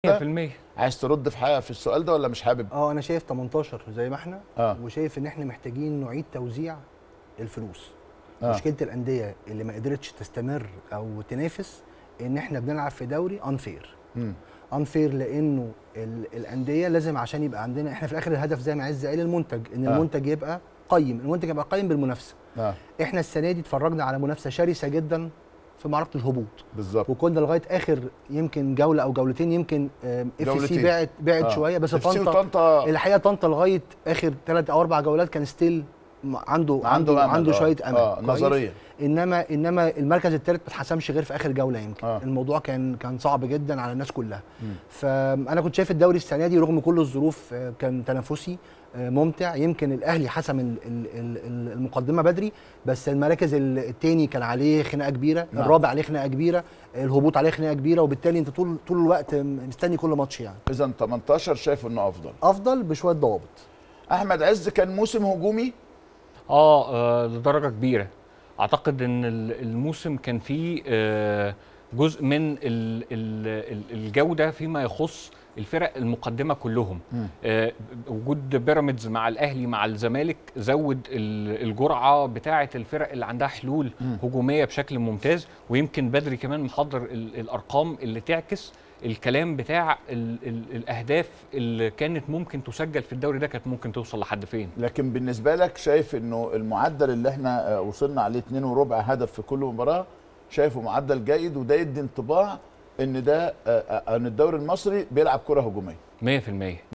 100% عايز ترد في حاجه في السؤال ده ولا مش حابب اه انا شايف 18 زي ما احنا آه. وشايف ان احنا محتاجين نعيد توزيع الفلوس آه. مشكله الانديه اللي ما قدرتش تستمر او تنافس ان احنا بنلعب في دوري انفير مم. انفير لانه ال- الانديه لازم عشان يبقى عندنا احنا في الاخر الهدف زي ما عز قال المنتج ان آه. المنتج يبقى قيم المنتج يبقى قيم بالمنافسه اه احنا السنه دي اتفرجنا على منافسه شرسه جدا في معركه الهبوط بالظبط وكنا لغايه اخر يمكن جوله او جولتين يمكن اف سي جولتين. بعت بعت آه. شويه بس FC طنطا وطنطا الحقيقه طنطا لغايه اخر ثلاث او اربع جولات كان ستيل عنده عنده عنده أمل، عنده آه. شويه امل اه كويس؟ نظريا انما انما المركز الثالث ما اتحسمش غير في اخر جوله يمكن آه. آه. الموضوع كان كان صعب جدا على الناس كلها مم. فانا كنت شايف الدوري السنه دي رغم كل الظروف آه، كان تنافسي آه، ممتع يمكن الاهلي حسم ال- ال- ال- ال- المقدمه بدري بس المراكز الثاني كان عليه خناقه كبيره نعم. الرابع عليه خناقه كبيره الهبوط عليه خناقه كبيره وبالتالي انت طول طول الوقت مستني كل ماتش يعني اذا 18 شايف انه افضل افضل بشويه ضوابط احمد عز كان موسم هجومي اه آه، لدرجه كبيره اعتقد ان ال- الموسم كان فيه آه، جزء من ال- ال- ال- الجوده فيما يخص الفرق المقدمه كلهم مم. آه، وجود بيراميدز مع الاهلي مع الزمالك زود ال- الجرعه بتاعه الفرق اللي عندها حلول مم. هجوميه بشكل ممتاز ويمكن بدري كمان محضر ال- الارقام اللي تعكس الكلام بتاع ال ال الاهداف اللي كانت ممكن تسجل في الدوري ده كانت ممكن توصل لحد فين لكن بالنسبه لك شايف انه المعدل اللي احنا آه، وصلنا عليه 2 وربع هدف في كل مباراه شايفه معدل جيد وده يدي انطباع ان ده آه، آه، ان الدوري المصري بيلعب كره هجوميه 100%